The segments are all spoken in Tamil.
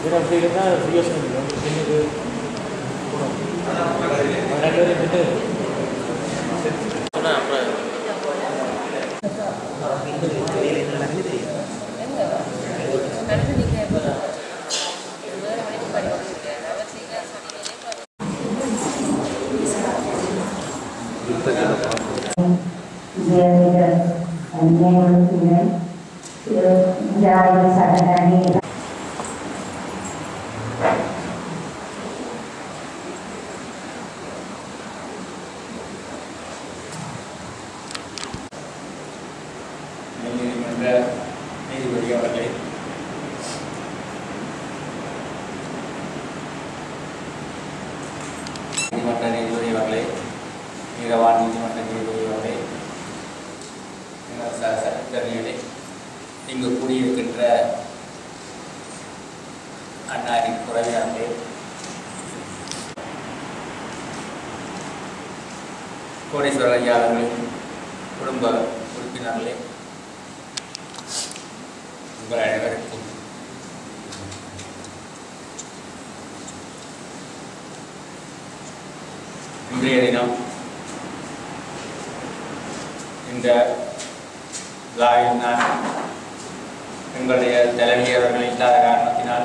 ஏன்னா அப்படி இருந்தால் யோசனை இல்லை உங்களுக்கு சின்னது போடும் ரெண்டு பேரும் விட்டு சொன்னால் அப்புறம் அடுத்து நீங்கள் இப்போ வேறு மணிக்கு படி கொடுத்துருக்கேன் அவர் சீக்கிரம் சொன்னீங்க വിദ്യാർത്ഥികൾ അന്യകുലത്തിന് ജാതി സംഘടനയിൽ நீதிமன்ற நீதிபதி அவர்களே நீதிமன்ற நீதிபதி அவர்களே நீதவான் நீதிமன்ற நீதிபதி அவர்களே எங்கள் ச- சட்டத்தரணிகளே இங்கு கூடியிருக்கின்ற அன்னாரின் உறவினர்களே கோடீஸ்வரர் ஐயா அவர்களின் குடும்ப உறுப்பினர்களே உங்கள் அனைவருக்கும் இன்றைய தினம் இந்த விழாவில் நான் எங்களுடைய தலைவி அவர்கள் இல்லாத காரணத்தினால்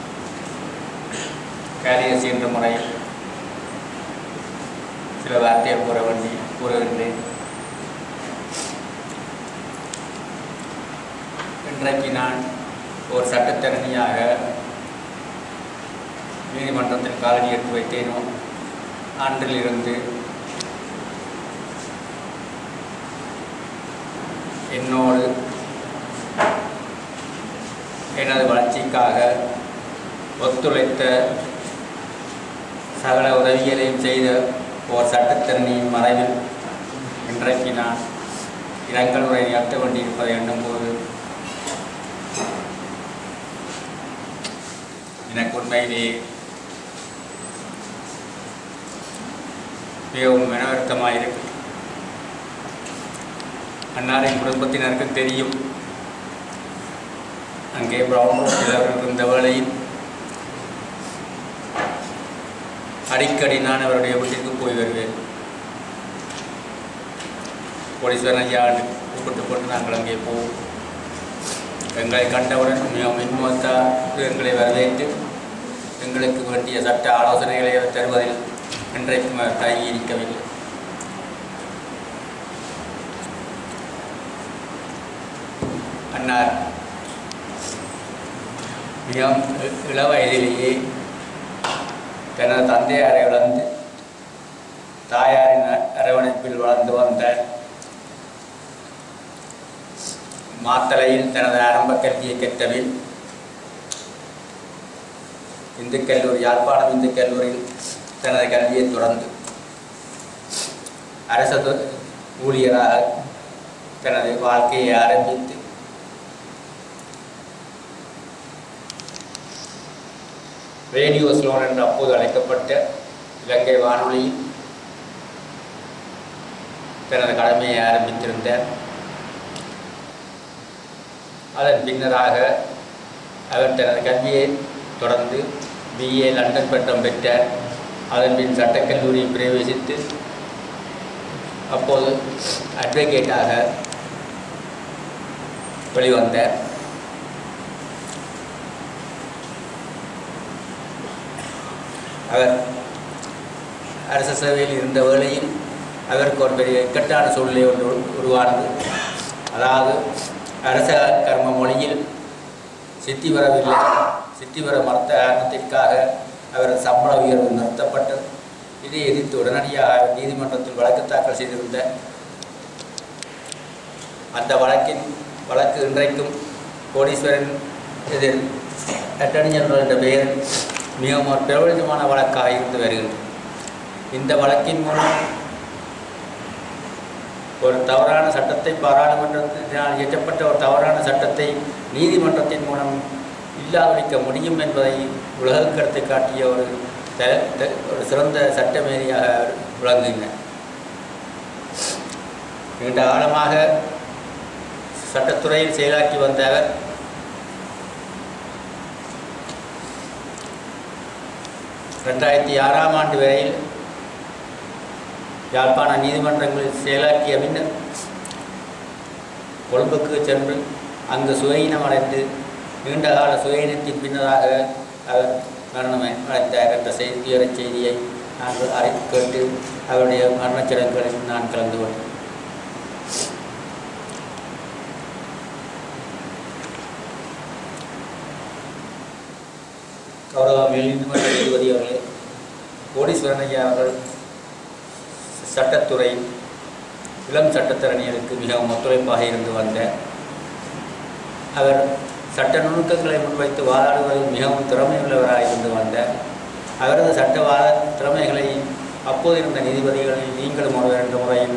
கேரியஸ் என்ற முறையில் சில வார்த்தையை கூற வேண்டி கூறுகின்றேன் இன்றைக்கு நான் ஒரு சட்டத்தரணியாக நீதிமன்றத்தில் காலடி எடுத்து வைத்தேனோ அன்றிலிருந்து என்னோடு எனது வளர்ச்சிக்காக ஒத்துழைத்த சகல உதவிகளையும் செய்த ஓர் சட்டத்தரணியின் மறைவில் இன்றைக்கு நான் இரங்கல் உரை நிகழ்த்த வேண்டியிருப்பதை எண்ணும்போது எனக்கு உண்மையிலேயே மிகவும் மனவருத்தமாக இருக்கு அன்னாரின் குடும்பத்தினருக்கும் தெரியும் அங்கே பிரவுன் ரோட்டில் அவர்கள் இருந்த வேளையில் அடிக்கடி நான் அவருடைய வீட்டிற்கு போய் வருவேன் கோடீஸ்வரன் ஐயா கூப்பிட்டு போட்டு நாங்கள் அங்கே போவோம் எங்களை கண்டவுடன் மிகவும் இன்முகத்தால் எங்களை வரவேற்று எங்களுக்கு வேண்டிய சட்ட ஆலோசனைகளை அவர் தருவதில் இன்றைக்கும் அவர் தயங்கி இருக்கவில்லை அன்னார் மிகவும் இ- இள வயதிலேயே தனது தந்தையாரை இழந்து தாயாரின் அ- அரவணைப்பில் வளர்ந்து வந்த மாத்தளையில் தனது ஆரம்ப கல்வியை கற்றவில் இந்து கல்லூரி யாழ்ப்பாணம் இந்து கல்லூரியில் தனது கல்வியை தொடர்ந்து அரசு தொ- ஊழியராக தனது வாழ்க்கையை ஆரம்பித்து ரேடியோ ஸ்லோன் என்று அப்போது அழைக்கப்பட்ட இலங்கை வானொலியில் தனது கடமையை ஆரம்பித்திருந்தார் அதன் பின்னராக அவர் தனது கல்வியை தொடர்ந்து பிஏ லண்டன் பட்டம் பெற்றார் அதன் பின் சட்டக்கல்லூரியில் பிரவேசித்து அப்போது அட்வொகேட்டாக வெளிவந்தார் அவர் அரச சேவையில் இருந்த வேளையில் அவருக்கு ஒரு பெரிய இக்கட்டான சூழ்நிலை ஒன்று உரு- உருவானது அதாவது அரச கர்ம மொழியில் சித்தி வரவில்லை சித்தி வர மறுத்த காரணத்திற்காக அவரது சம்பள உயர்வு நிறுத்தப்பட்டது இதை எதிர்த்து உடனடியாக அவர் நீதிமன்றத்தில் வழக்கு தாக்கல் செய்திருந்த அந்த வழக்கின் வழக்கு இன்றைக்கும் கோடீஸ்வரன் எதிர் அட்டர்னி ஜெனரல் என்ற பெயர் மிகவும் ஒரு பிரபலமான வழக்காக இருந்து வருகின்றது இந்த வழக்கின் மூலம் ஒரு தவறான சட்டத்தை பாராளுமன்றத்தினால் இயற்றப்பட்ட ஒரு தவறான சட்டத்தை நீதிமன்றத்தின் மூலம் இல்லாதொழிக்க முடியும் என்பதை உலகக் கருத்தை காட்டிய ஒரு த- த- ஒரு சிறந்த சட்டமேரியாக விளங்குகின்றன நீண்ட காலமாக சட்டத்துறையில் செயலாற்றி வந்த அவர் ரெண்டாயிரத்தி ஆறாம் ஆண்டு வரையில் யாழ்ப்பாண நீதிமன்றங்களில் செயலாக்கிய பின்னர் கொழும்புக்கு சென்று அங்கு சுயயினம் அடைந்து நீண்டகால சுயயினத்தின் பின்னராக அவர் மரணம் அடைந்தார் என்ற செய்தி துயரச் செய்தியை நாங்கள் அறி கேட்டு அவருடைய மரணச் சடங்குகளில் நான் கலந்து கொண்டேன் கௌரவ மேல்நீதிமன்ற நீதிபதி அவர்களே கோடீஸ்வரன் ஐயா அவர்கள் சட்டத்துறை இளம் சட்டத்தரணியருக்கு மிகவும் ஒத்துழைப்பாக இருந்து வந்த அவர் சட்ட நுணுக்கங்களை முன்வைத்து வாதாடுவதில் மிகவும் திறமையுள்ளவராக இருந்து வந்த அவரது சட்டவாத திறமைகளை அப்போது இருந்த நீதிபதிகளில் நீங்களும் ஒருவர் என்ற முறையில்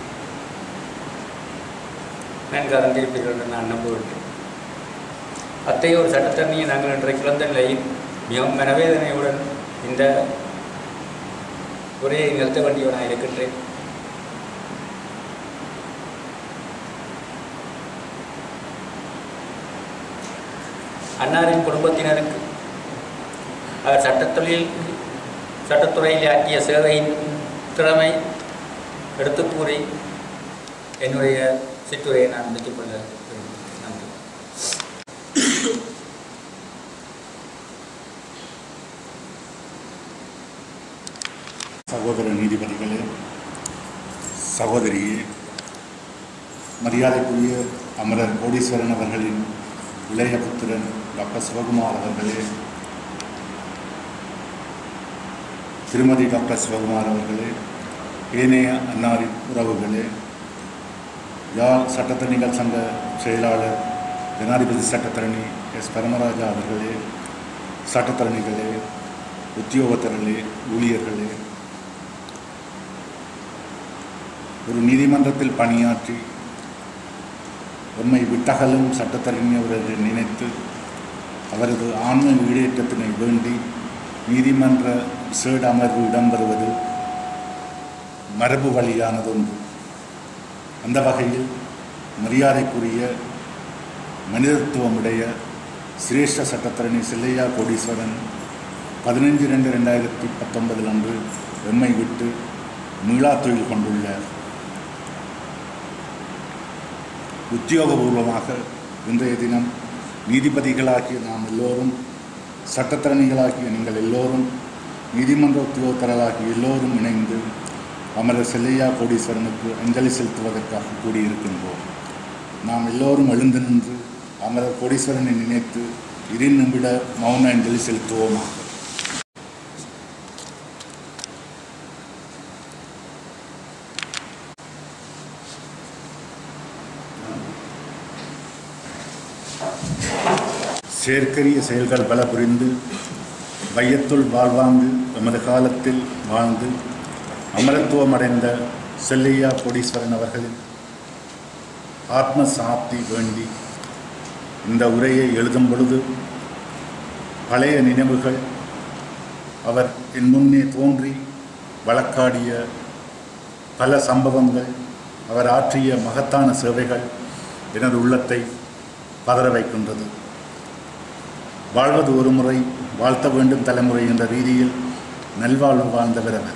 நன்கு அறிந்திருப்பீர்கள் என்று நான் நம்புகின்றேன் அத்தகைய ஒரு சட்டத்தரணியை நாங்கள் இன்றைக்கு இழந்த நிலையில் மிகவும் மனவேதனையுடன் இந்த உரையை நிறுத்த வேண்டியவனாக இருக்கின்றேன் அன்னாரின் குடும்பத்தினருக்கு அவர் சட்டத்தொழில் சட்டத்துறையில் ஆற்றிய சேவையின் திறமை எடுத்துக் கூறி என்னுடைய சிற்றுரையை நான் முடித்துக் கொள்ள விரும்புகிறேன் நன்றி சகோதர நீதிபதிகளே சகோதரியே மரியாதைக்குரிய அமரர் கோடீஸ்வரன் அவர்களின் இளைய புத்திரன் டாக்டர் சிவகுமார் அவர்களே திருமதி டாக்டர் சிவகுமார் அவர்களே ஏனைய அன்னாரின் உறவுகளே யாழ் சட்டத்தரணிகள் சங்க செயலாளர் ஜனாதிபதி சட்டத்தரணி எஸ் பரமராஜா அவர்களே சட்டத்தரணிகளே உத்தியோகத்தர்களே ஊழியர்களே ஒரு நீதிமன்றத்தில் பணியாற்றி உண்மை விட்டகலும் சட்டத்தரணியவரை நினைத்து அவரது ஆன்ம ஈடேற்றத்தினை வேண்டி நீதிமன்ற விசேட அமர்வு இடம்பெறுவது மரபு வழியானதொன்று அந்த வகையில் மரியாதைக்குரிய மனிதத்துவமுடைய சிரேஷ்ட சட்டத்தரணி செல்லையா கோடீஸ்வரன் பதினஞ்சு ரெண்டு ரெண்டாயிரத்தி பத்தொன்பதில் அன்று எம்மை விட்டு மீளா தொழில் கொண்டுள்ளார் உத்தியோகபூர்வமாக இன்றைய தினம் நீதிபதிகளாகிய நாம் எல்லோரும் சட்டத்தரணிகளாகிய நீங்கள் எல்லோரும் நீதிமன்ற உத்தியோகத்தர்களாகிய எல்லோரும் இணைந்து அமரர் செல்லையா கோடீஸ்வரனுக்கு அஞ்சலி செலுத்துவதற்காக கூடியிருக்கின்றோம் நாம் எல்லோரும் எழுந்து நின்று அமரர் கோடீஸ்வரனை நினைத்து இரு நிமிட மௌன அஞ்சலி செலுத்துவோமாக செயற்கரிய செயல்கள் பல புரிந்து வையத்துள் வாழ்வாங்கு எமது காலத்தில் வாழ்ந்து அமரத்துவம் அடைந்த செல்லையா கோடீஸ்வரன் அவர்களின் ஆத்ம சாத்தி வேண்டி இந்த உரையை எழுதும் பொழுது பழைய நினைவுகள் அவர் என் முன்னே தோன்றி வழக்காடிய பல சம்பவங்கள் அவர் ஆற்றிய மகத்தான சேவைகள் எனது உள்ளத்தை பதற வைக்கின்றது வாழ்வது ஒரு முறை வாழ்த்த வேண்டும் தலைமுறை என்ற ரீதியில் நல்வாழ்வு வாழ்ந்தவர் அவர்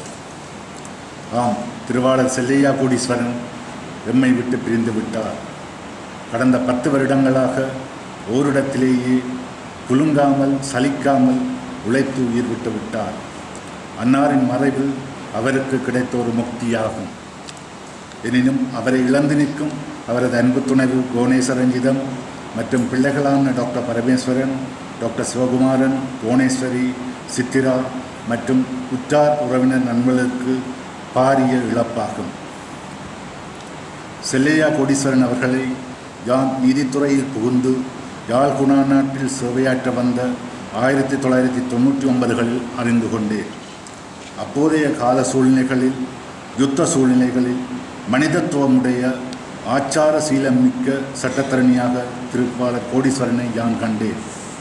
ஆம் திருவாளர் செல்லையா கோடீஸ்வரன் எம்மை விட்டு பிரிந்து விட்டார் கடந்த பத்து வருடங்களாக ஓரிடத்திலேயே குலுங்காமல் சலிக்காமல் உழைத்து உயிர் விட்டு விட்டார் அன்னாரின் மறைவு அவருக்கு கிடைத்த ஒரு முக்தியாகும் எனினும் அவரை இழந்து நிற்கும் அவரது அன்பு துணைவு கோணேஸ்வரஞ்சிதம் மற்றும் பிள்ளைகளான டாக்டர் பரமேஸ்வரன் டாக்டர் சிவகுமாரன் புவனேஸ்வரி சித்திரா மற்றும் உற்றார் உறவினர் நண்பர்களுக்கு பாரிய இழப்பாகும் செல்லையா கோடீஸ்வரன் அவர்களை யான் நீதித்துறையில் புகுந்து யாழ் குணாநாட்டில் சேவையாற்ற வந்த ஆயிரத்தி தொள்ளாயிரத்தி தொண்ணூற்றி ஒன்பதுகளில் அறிந்து கொண்டேன் அப்போதைய கால சூழ்நிலைகளில் யுத்த சூழ்நிலைகளில் மனிதத்துவமுடைய ஆச்சார சீலமிக்க சட்டத்தரணியாக திருப்பாளர் கோடீஸ்வரனை யான் கண்டேன்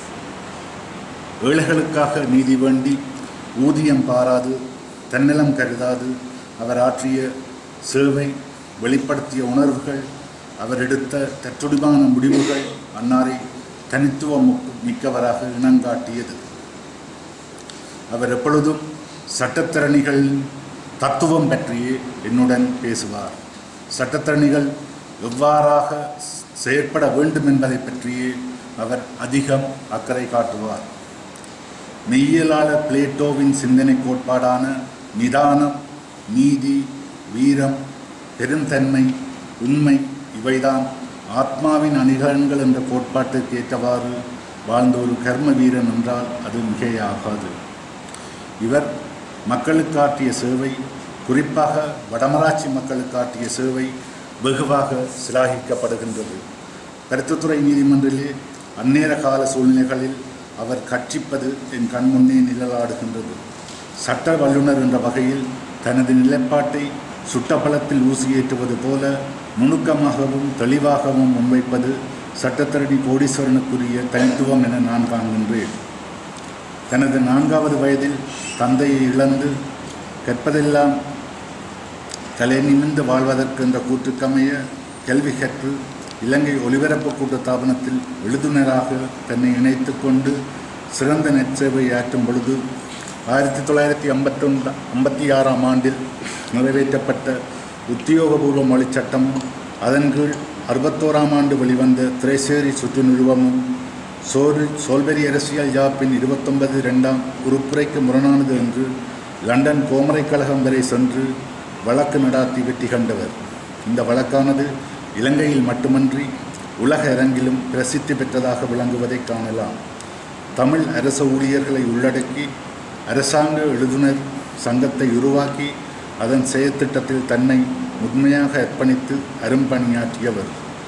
ஏழைகளுக்காக நீதி வேண்டி ஊதியம் பாராது தன்னலம் கருதாது அவர் ஆற்றிய சேவை வெளிப்படுத்திய உணர்வுகள் அவர் எடுத்த தற்றுடிமான முடிவுகள் அன்னாரை தனித்துவம் மிக்கவராக இனங்காட்டியது அவர் எப்பொழுதும் சட்டத்திறனிகளின் தத்துவம் பற்றியே என்னுடன் பேசுவார் சட்டத்திறனிகள் எவ்வாறாக செயற்பட வேண்டும் என்பதை பற்றியே அவர் அதிகம் அக்கறை காட்டுவார் மெய்யியலாளர் பிளேட்டோவின் சிந்தனை கோட்பாடான நிதானம் நீதி வீரம் பெருந்தன்மை உண்மை இவைதான் ஆத்மாவின் அணிகலன்கள் என்ற கோட்பாட்டுக்கு ஏற்றவாறு வாழ்ந்த ஒரு கர்ம வீரன் என்றால் அது மிகையாகாது இவர் மக்களுக்கு ஆற்றிய சேவை குறிப்பாக வடமராட்சி மக்களுக்கு ஆற்றிய சேவை வெகுவாக சிலாகிக்கப்படுகின்றது கருத்துத்துறை நீதிமன்றிலே அந்நேர கால சூழ்நிலைகளில் அவர் கட்சிப்பது என் கண்முன்னே நிழலாடுகின்றது சட்ட வல்லுனர் என்ற வகையில் தனது நிலைப்பாட்டை சுட்டபலத்தில் ஊசியேற்றுவது போல நுணுக்கமாகவும் தெளிவாகவும் முன்வைப்பது சட்டத்தரணி கோடீஸ்வரனுக்குரிய தனித்துவம் என நான் காண்கின்றேன் தனது நான்காவது வயதில் தந்தையை இழந்து கற்பதெல்லாம் தலை நிமிர்ந்து வாழ்வதற்கு என்ற கூற்றுக்கமைய கல்வி கற்று இலங்கை ஒலிபரப்பு கூட்டு தாபனத்தில் எழுதுனராக தன்னை இணைத்து கொண்டு சிறந்த நெற்சேவை ஆற்றும் பொழுது ஆயிரத்தி தொள்ளாயிரத்தி ஐம்பத்தொன்று ஐம்பத்தி ஆறாம் ஆண்டில் நிறைவேற்றப்பட்ட உத்தியோகபூர்வ மொழிச் சட்டமும் அதன் கீழ் அறுபத்தோராம் ஆண்டு வெளிவந்த திரைசேரி சுற்று நிறுவமும் சோறு சோல்பெரி அரசியல் யாப்பின் இருபத்தொன்பது ரெண்டாம் உறுப்புரைக்கு முரணானது என்று லண்டன் கோமரை கழகம் வரை சென்று வழக்கு நடாத்தி வெற்றி கண்டவர் இந்த வழக்கானது இலங்கையில் மட்டுமன்றி உலக அரங்கிலும் பிரசித்தி பெற்றதாக விளங்குவதை காணலாம் தமிழ் அரச ஊழியர்களை உள்ளடக்கி அரசாங்க எழுதுனர் சங்கத்தை உருவாக்கி அதன் செயற்திட்டத்தில் தன்னை உண்மையாக அர்ப்பணித்து அரும்பணியாற்றியவர்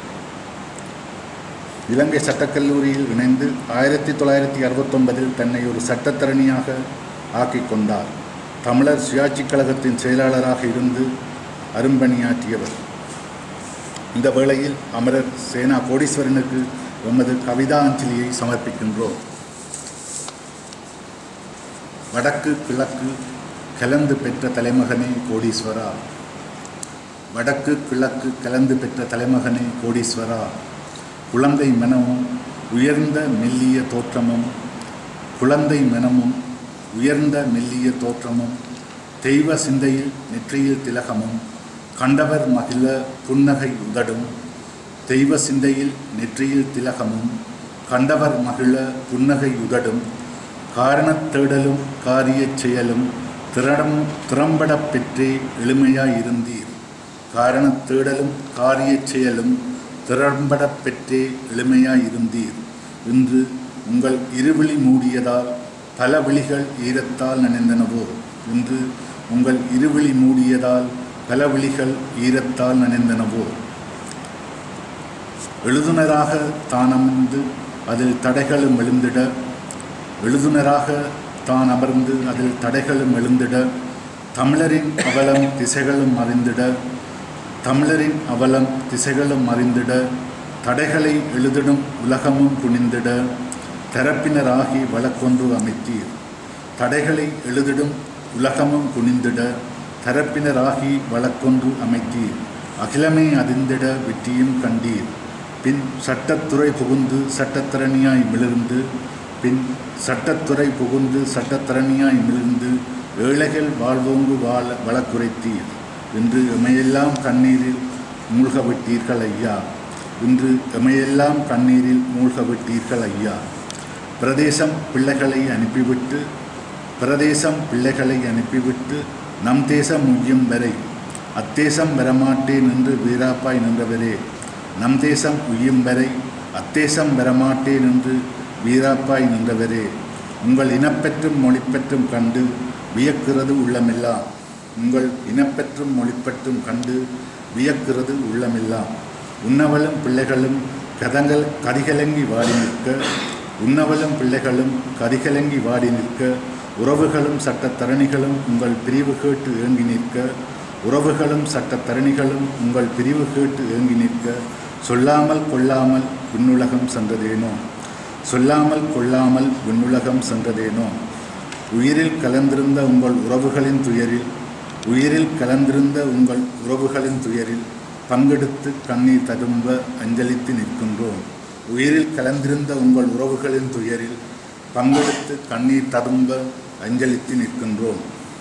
இலங்கை சட்டக்கல்லூரியில் இணைந்து ஆயிரத்தி தொள்ளாயிரத்தி அறுபத்தொன்பதில் தன்னை ஒரு சட்டத்தரணியாக ஆக்கிக் கொண்டார் தமிழர் சுயாட்சிக் கழகத்தின் செயலாளராக இருந்து அரும்பணியாற்றியவர் இந்த வேளையில் அமரர் சேனா கோடீஸ்வரனுக்கு எமது கவிதா அஞ்சலியை சமர்ப்பிக்கின்றோம் வடக்கு கிழக்கு கலந்து பெற்ற தலைமகனே கோடீஸ்வரா வடக்கு கிழக்கு கலந்து பெற்ற தலைமகனே கோடீஸ்வரா குழந்தை மனமும் உயர்ந்த மெல்லிய தோற்றமும் குழந்தை மனமும் உயர்ந்த மெல்லிய தோற்றமும் தெய்வ சிந்தையில் நெற்றியில் திலகமும் கண்டவர் மகிழ புன்னகை உதடும் தெய்வ சிந்தையில் நெற்றியில் திலகமும் கண்டவர் மகிழ புன்னகை உதடும் காரணத் தேடலும் காரியச் செயலும் திறம் திறம்படப் பெற்றே எளிமையாயிருந்தீர் காரணத் தேடலும் காரியச் செயலும் திறம்படப் பெற்றே எளிமையாயிருந்தீர் இன்று உங்கள் இருவிழி மூடியதால் பல விழிகள் ஈரத்தால் நனைந்தனவோ இன்று உங்கள் இருவிழி மூடியதால் பல விழிகள் ஈரத்தால் நனைந்தனவோ எழுதுனராக தான் அமர்ந்து அதில் தடைகளும் எழுந்திட எழுதுனராக தான் அமர்ந்து அதில் தடைகளும் எழுந்திட தமிழரின் அவலம் திசைகளும் அறிந்திட தமிழரின் அவலம் திசைகளும் அறிந்திட தடைகளை எழுதிடும் உலகமும் குனிந்திட தரப்பினராகி வழக்கொன்று அமைத்தீர் தடைகளை எழுதிடும் உலகமும் குனிந்திட தரப்பினராகி வழக்கொன்று அமைத்தீர் அகிலமே அதிர்ந்திட வெற்றியும் கண்டீர் பின் சட்டத்துறை புகுந்து சட்டத்திறனியாய் மிளிர்ந்து பின் சட்டத்துறை புகுந்து சட்டத்திறனியாய் மிளிர்ந்து ஏழைகள் வாழ்வோங்கு வாழ வழக்குரைத்தீர் இன்று எமையெல்லாம் கண்ணீரில் மூழ்க விட்டீர்கள் ஐயா இன்று எமையெல்லாம் கண்ணீரில் மூழ்க விட்டீர்கள் ஐயா பிரதேசம் பிள்ளைகளை அனுப்பிவிட்டு பிரதேசம் பிள்ளைகளை அனுப்பிவிட்டு நம் தேசம் முய்யும் வரை அத்தேசம் வரமாட்டேன் என்று வீராப்பாய் நின்றவரே நம் தேசம் உய்யும் வரை அத்தேசம் வரமாட்டேன் என்று வீராப்பாய் நின்றவரே உங்கள் இனப்பெற்றும் மொழிப்பெற்றும் கண்டு வியக்கிறது உள்ளமெல்லாம் உங்கள் இனப்பெற்றும் மொழிப்பெற்றும் கண்டு வியக்கிறது உள்ளமெல்லாம் உன்னவளும் பிள்ளைகளும் கதங்கள் கதிகலங்கி வாடி நிற்க உன்னவளும் பிள்ளைகளும் கதிகலங்கி வாடி நிற்க உறவுகளும் சட்டத்தரணிகளும் உங்கள் பிரிவு கேட்டு ஏங்கி நிற்க உறவுகளும் சட்டத்தரணிகளும் உங்கள் பிரிவு கேட்டு ஏங்கி நிற்க சொல்லாமல் கொள்ளாமல் விண்ணுலகம் சென்றதேனோ சொல்லாமல் கொள்ளாமல் விண்ணுலகம் சென்றதேனோ உயிரில் கலந்திருந்த உங்கள் உறவுகளின் துயரில் உயிரில் கலந்திருந்த உங்கள் உறவுகளின் துயரில் பங்கெடுத்து கண்ணீர் ததும்ப அஞ்சலித்து நிற்கின்றோம் உயிரில் கலந்திருந்த உங்கள் உறவுகளின் துயரில் பங்கெடுத்து கண்ணீர் ததும்ப அஞ்சலித்து நிற்கின்றோம்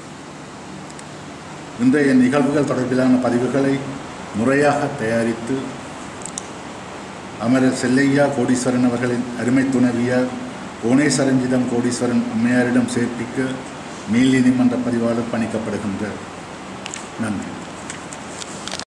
இன்றைய நிகழ்வுகள் தொடர்பிலான பதிவுகளை முறையாக தயாரித்து அமரர் செல்லையா கோடீஸ்வரன் அவர்களின் அருமை துணைவியார் கோணேஸ்வரஞ்சிதம் கோடீஸ்வரன் அம்மையாரிடம் சேர்ப்பிக்க மேல் நீதிமன்ற பதிவாளர் பணிக்கப்படுகின்றார் நன்றி